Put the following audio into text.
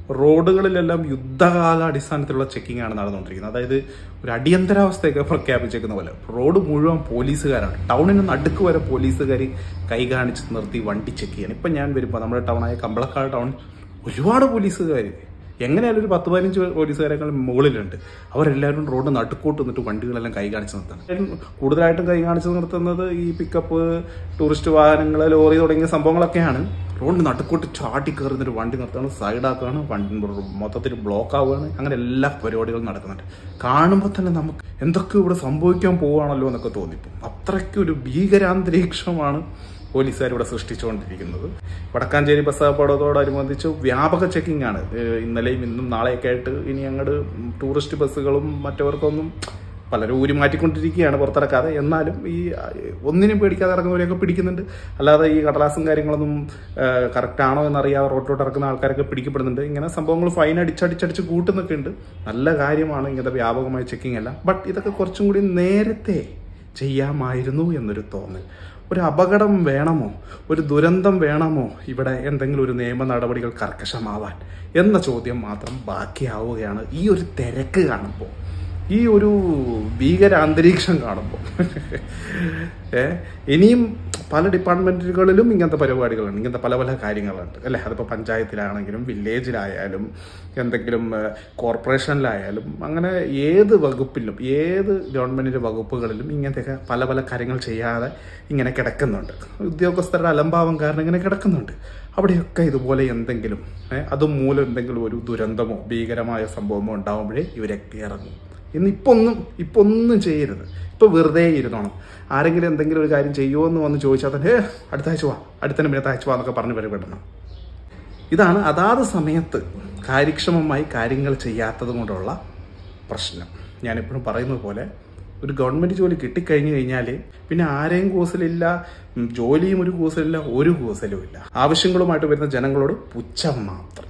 റോഡുകളിലെല്ലാം യുദ്ധകാല അടിസ്ഥാനത്തിലുള്ള ചെക്കിംഗ് ആണ് നടന്നുകൊണ്ടിരിക്കുന്നത് അതായത് ഒരു അടിയന്തരാവസ്ഥയൊക്കെ പ്രഖ്യാപിച്ചേക്കുന്ന പോലെ റോഡ് മുഴുവൻ പോലീസുകാരാണ് ടൗണിന് നടുക്ക് വരെ പോലീസുകാർ കൈ കാണിച്ച് നിർത്തി വണ്ടി ചെക്ക് ചെയ്യണം ഇപ്പം ഞാൻ വരുമ്പോൾ നമ്മുടെ ടൗണായ കമ്പളക്കാട് ടൗൺ ഒരുപാട് പോലീസുകാർ എങ്ങനെയായാലും ഒരു പത്ത് പതിനഞ്ച് പോലീസുകാരെക്കാൾ മുകളിലുണ്ട് അവരെല്ലാവരും റോഡ് നടുക്കോട്ട് നിന്നിട്ട് വണ്ടികളെല്ലാം കൈ കാണിച്ച് നിർത്തണം കൂടുതലായിട്ടും കൈ കാണിച്ച് നിർത്തുന്നത് ഈ പിക്കപ്പ് ടൂറിസ്റ്റ് വാഹനങ്ങൾ ലോറി തുടങ്ങിയ സംഭവങ്ങളൊക്കെയാണ് റോഡിന് നടുക്കോട്ട് ചാട്ടി കയറുന്നൊരു വണ്ടി നിർത്തുകയാണ് സൈഡാക്കുകയാണ് വണ്ടി മൊത്തത്തിൽ ബ്ലോക്ക് ആവുകയാണ് അങ്ങനെ എല്ലാ പരിപാടികളും നടക്കുന്നുണ്ട് കാണുമ്പോൾ തന്നെ നമുക്ക് എന്തൊക്കെ ഇവിടെ സംഭവിക്കാൻ പോവുകയാണല്ലോ എന്നൊക്കെ തോന്നിപ്പോ അത്രയ്ക്ക് ഒരു ഭീകരാന്തരീക്ഷമാണ് പോലീസുകാർ ഇവിടെ സൃഷ്ടിച്ചുകൊണ്ടിരിക്കുന്നത് വടക്കാഞ്ചേരി ബസ് അപകടത്തോടനുബന്ധിച്ച് വ്യാപക ചെക്കിംഗ് ആണ് ഏഹ് ഇന്നലെയും ഇന്നും നാളെയൊക്കെ ആയിട്ട് ഇനി അങ്ങോട്ട് ടൂറിസ്റ്റ് ബസ്സുകളും മറ്റവർക്കൊന്നും പലരും ഊരി മാറ്റിക്കൊണ്ടിരിക്കുകയാണ് പുറത്തിറക്കാതെ എന്നാലും ഈ അഹ് ഒന്നിനും പേടിക്കാതെ ഇറങ്ങുന്നവരെയൊക്കെ പിടിക്കുന്നുണ്ട് അല്ലാതെ ഈ കടലാസും കാര്യങ്ങളൊന്നും കറക്റ്റ് ആണോ എന്നറിയാതെ റോഡിലോട്ട് ഇറക്കുന്ന ആൾക്കാരൊക്കെ പിടിക്കപ്പെടുന്നുണ്ട് ഇങ്ങനെ സംഭവങ്ങൾ ഫൈൻ അടിച്ചടിച്ചടിച്ച് കൂട്ടുന്നൊക്കെ ഉണ്ട് നല്ല കാര്യമാണ് ഇങ്ങനത്തെ വ്യാപകമായ ചെക്കിംഗ് എല്ലാം ബട്ട് ഇതൊക്കെ കുറച്ചും കൂടി നേരത്തെ ചെയ്യാമായിരുന്നു എന്നൊരു തോന്നൽ ഒരു അപകടം വേണമോ ഒരു ദുരന്തം വേണമോ ഇവിടെ എന്തെങ്കിലും ഒരു നിയമ നടപടികൾ കർക്കശമാവാൻ എന്ന ചോദ്യം മാത്രം ബാക്കിയാവുകയാണ് ഈ ഒരു തിരക്ക് കാണുമ്പോൾ ഈ ഒരു ഭീകര അന്തരീക്ഷം കാണുമ്പോൾ ഏ ഇനിയും പല ഡിപ്പാർട്ട്മെന്റുകളിലും ഇങ്ങനത്തെ പരിപാടികളുണ്ട് ഇങ്ങനത്തെ പല പല കാര്യങ്ങളുണ്ട് അല്ലേ അതിപ്പോൾ പഞ്ചായത്തിലാണെങ്കിലും വില്ലേജിലായാലും എന്തെങ്കിലും ഏഹ്, കോർപ്പറേഷനിലായാലും അങ്ങനെ ഏത് വകുപ്പിലും ഏത് ഗവൺമെന്റിന്റെ വകുപ്പുകളിലും ഇങ്ങനത്തെയൊക്കെ പല പല കാര്യങ്ങൾ ചെയ്യാതെ ഇങ്ങനെ കിടക്കുന്നുണ്ട് ഉദ്യോഗസ്ഥരുടെ അലംഭാവം കാരണം ഇങ്ങനെ കിടക്കുന്നുണ്ട് അവിടെയൊക്കെ ഇതുപോലെ എന്തെങ്കിലും ഏഹ്, അതുമൂലം എന്തെങ്കിലും ഒരു ദുരന്തമോ ഭീകരമായ സംഭവമോ ഉണ്ടാകുമ്പോഴേ ഇവരൊക്കെ ഇറങ്ങും ഇന്ന് ഇപ്പൊ ഒന്നും ഇപ്പൊ ഒന്നും ചെയ്യരുത് ഇപ്പൊ വെറുതെ ഇരുന്നോണം ആരെങ്കിലും എന്തെങ്കിലും ഒരു കാര്യം ചെയ്യുമോ എന്ന് വന്ന് ചോദിച്ചാൽ തന്നെ "ഏ, അടുത്ത ആഴ്ച വാ അടുത്തന്നെ പിന്നെ ആഴ്ച വാ എന്നൊക്കെ പറഞ്ഞ് പരിപെടണം ഇതാണ് അതാത് സമയത്ത് കാര്യക്ഷമമായി കാര്യങ്ങൾ ചെയ്യാത്തത് കൊണ്ടുള്ള പ്രശ്നം ഞാനിപ്പോഴും പറയുന്നത് പോലെ ഒരു ഗവൺമെന്റ് ജോലി കിട്ടിക്കഴിഞ്ഞു കഴിഞ്ഞാൽ പിന്നെ ആരെയും കൂസലില്ല ഉം, ജോലിയും ഒരു കൂസലില്ല ഒരു കൂസലും ഇല്ല ആവശ്യങ്ങളുമായിട്ട് വരുന്ന ജനങ്ങളോട് പുച്ഛം മാത്രം